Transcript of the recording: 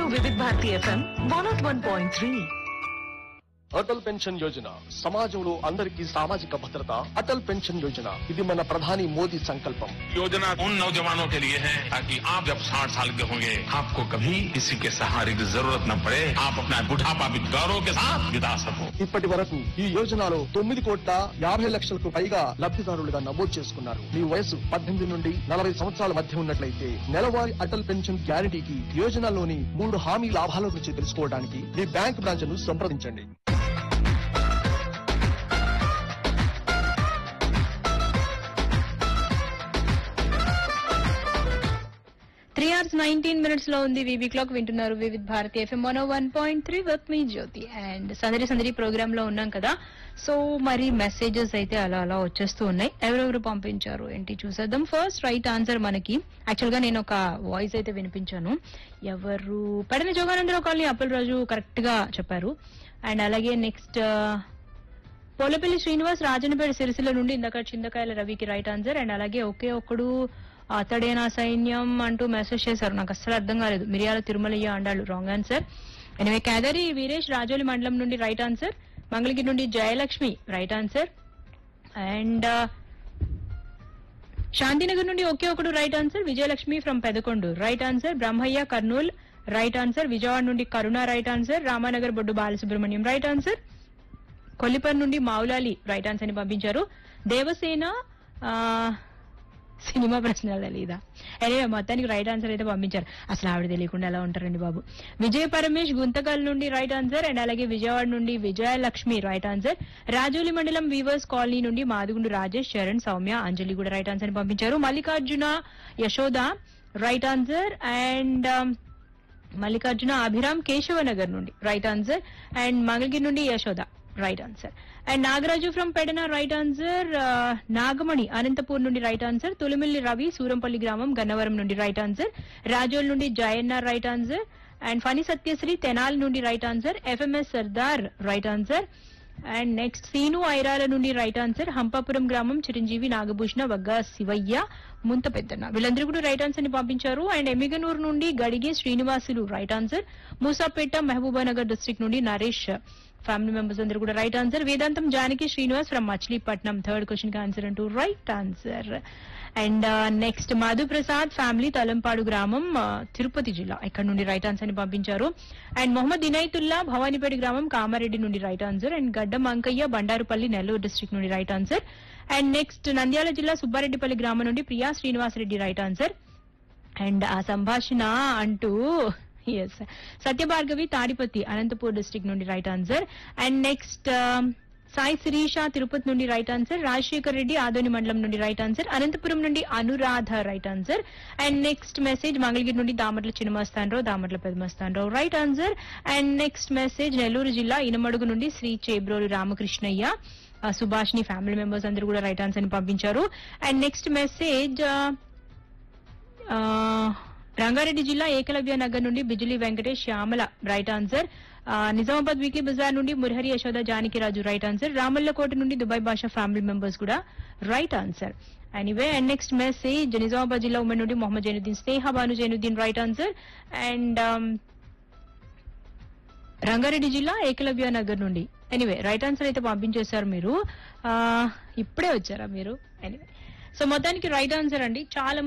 వివిధ Bharati FM one of one point three Atal pension Yojana సమాజంలో అందరికీ సామాజిక భద్రత అటల్ పెన్షన్ యోజన ఇది మన ప్రధాని మోదీ సంకల్పం योजना उन नौजवानों के लिए है ताकि आप जब साठ साल के होंगे आपको कभी किसी के सहारे की जरूरत न पड़े आप अपना बुढ़ापा भी गौरव के साथ बिता सको ఇప్పటి వరకు ఈ యోజనలో తొమ్మిది కోట్ల యాభై లక్షలకు పైగా లబ్ధిదారులుగా నమోదు చేసుకున్నారు మీ వయసు పద్దెనిమిది నుండి నలభై సంవత్సరాల మధ్య ఉన్నట్లయితే నెలవారీ అటల్ పెన్షన్ గ్యారంటీకి యోజనలోని మూడు హామీ లాభాల గురించి తెలుసుకోవడానికి మీ బ్యాంక్ బ్రాంచ్ ను సంప్రదించండి త్రీ అవర్స్ నైన్టీన్ మినిట్స్ లో ఉంది వీవీ క్లాక్ వింటున్నారు Vividh Bharati FM one one point three with మీ జ్యోతి అండ్ సందడి సందడి ప్రోగ్రామ్ లో ఉన్నాం కదా సో మరి మెసేజెస్ అయితే అలా అలా వచ్చేస్తూ ఉన్నాయి ఎవరెవరు పంపించారు ఏంటి చూసేద్దాం ఫస్ట్ రైట్ ఆన్సర్ మనకి యాక్చువల్ గా నేను ఒక వాయిస్ అయితే వినిపించాను ఎవరు పెడని జోగానందరావు కాలనీ అప్పల్ రాజు కరెక్ట్ గా చెప్పారు అండ్ అలాగే నెక్స్ట్ పోలపల్లి శ్రీనివాస్ రాజనపేట సిరిసిల్ల నుండి ఇందాక చిందకాయల రవికి రైట్ ఆన్సర్ అండ్ అలాగే ఒకే ఒక్కడు అతడే నా సైన్యం అంటూ మెసేజ్ చేశారు నాకు అస్సలు అర్థం కాలేదు మిరియాల తిరుమలయ్య అండాళ్ళు wrong answer anyway Kedari Veeresh Rajoli మండలం నుండి రైట్ ఆన్సర్ మంగళగిరి నుండి Jayalakshmi right answer and Shantinagar నుండి ఒకే ఒకడు right answer Vijayalakshmi from Pedakondu right answer Brahmaiah Kurnool right answer Vijayawada నుండి Karuna right answer Ramanagar Boddu Balasubrahmanyam right answer Kollipar నుండి మావులాలి రైట్ ఆన్సర్ ని పంపించారు దేవసేన ఆ, సినిమా ప్రశ్నలు తెలీదా అరే మొత్తానికి రైట్ ఆన్సర్ అయితే పంపించారు అసలు ఆవిడ తెలియకుండా ఎలా ఉంటారండి బాబు విజయ పరమేష్ గుంతకల్ నుండి రైట్ ఆన్సర్ అండ్ అలాగే విజయవాడ నుండి విజయలక్ష్మి రైట్ ఆన్సర్ రాజోలి మండలం వీవర్స్ కాలనీ నుండి మాదిగుండు రాజేష్ చరణ్ సౌమ్య అంజలి కూడా రైట్ ఆన్సర్ ని పంపించారు Mallikarjuna Yashoda right answer and Mallikarjuna Abhiram Keshavanagar నుండి రైట్ ఆన్సర్ అండ్ మంగళగిరి నుండి Yashoda right answer and Nagaraju from Pedana right answer Nagamani Anantapur నుండి రైట్ ఆన్సర్ తొలిమిల్లి రవి సూరంపల్లి గ్రామం గన్నవరం నుండి రైట్ ఆన్సర్ రాజోల్ నుండి Jayanna right answer and Phani Satyasri Tenali నుండి right answer FMS Sardar right answer and next Seenu Irala నుండి రైట్ ఆన్సర్ హంపాపురం గ్రామం చిరంజీవి నాగభూషణ వగ్గ శివయ్య ముంత పెద్దన్న వీళ్ళందరూ కూడా రైట్ ఆన్సర్ ని పంపించారు అండ్ ఎమిగనూరు నుండి Gadige Srinivasulu right answer Moosapet Mahabubnagar district నుండి నరేష్ ఫ్యామిలీ మెంబర్స్ అందరూ కూడా right answer Vedantam Janaki Srinivas from Machilipatnam third question కి ఆన్సర్ అంటూ right answer and next Madhu Prasad family Talampadu గ్రామం ఆ, తిరుపతి జిల్లా ఇక్కడ నుండి రైట్ ఆన్సర్ ని పంపించారు అండ్ మొహమ్మద్ ఇనైతుల్లా భవానీపేట గ్రామం కామారెడ్డి నుండి right answer and Gaddam Ankaiah Bandarupalli Nellore district నుండి right answer and next Nandyal జిల్లా సుబ్బారెడ్డిపల్లి గ్రామం నుండి Priya Srinivasareddy right answer and ఆ సంభాషణ అంటూ ఎస్ సత్యభార్గవి తాడిపత్రి అనంతపూర్ డిస్ట్రిక్ట్ నుండి right answer and next Sai Sirisha Tirupati నుండి రైట్ ఆన్సర్ రాజశేఖర్ రెడ్డి ఆదోని మండలం నుండి రైట్ ఆన్సర్ అనంతపురం నుండి Anuradha right answer and next message Mangalagiri నుండి Damarla Chinnamastanarao Damarla Pedamastanarao right answer and next message Nellore జిల్లా ఇనమడుగు నుండి శ్రీ చేబ్రోలు రామకృష్ణయ్య ఆ, సుభాష్ని ఫ్యామిలీ మెంబర్స్ అందరూ కూడా రైట్ ఆన్సర్ ని పంపించారు అండ్ నెక్స్ట్ మెసేజ్ ఆ, రంగారెడ్డి జిల్లా ఏకలవ్య నగర్ నుండి బిజిలీ వెంకటేష్ శ్యామల రైట్ ఆన్సర్ ఆ, నిజామాబాద్ వీక్లీ బజార్ నుండి మురహరి యశోద జానకిరాజు రైట్ ఆన్సర్ రామల్లకోట నుండి దుబాయ్ భాషా ఫ్యామిలీ మెంబర్స్ కూడా right answer anyway and next message Nizamabad జిల్లా ఉమెన్ నుండి Mohammed Zainuddin Sneha Bhanu Zainuddin right answer and Rangareddy జిల్లా ఏకలవ్య నగర్ నుండి ఎనీవే రైట్ ఆన్సర్ అయితే పంపించేశారు మీరు ఆ, ఇప్పుడే వచ్చారా మీరు ఎనీవే సో మొత్తానికి రైట్ ఆన్సర్ అండి చాలా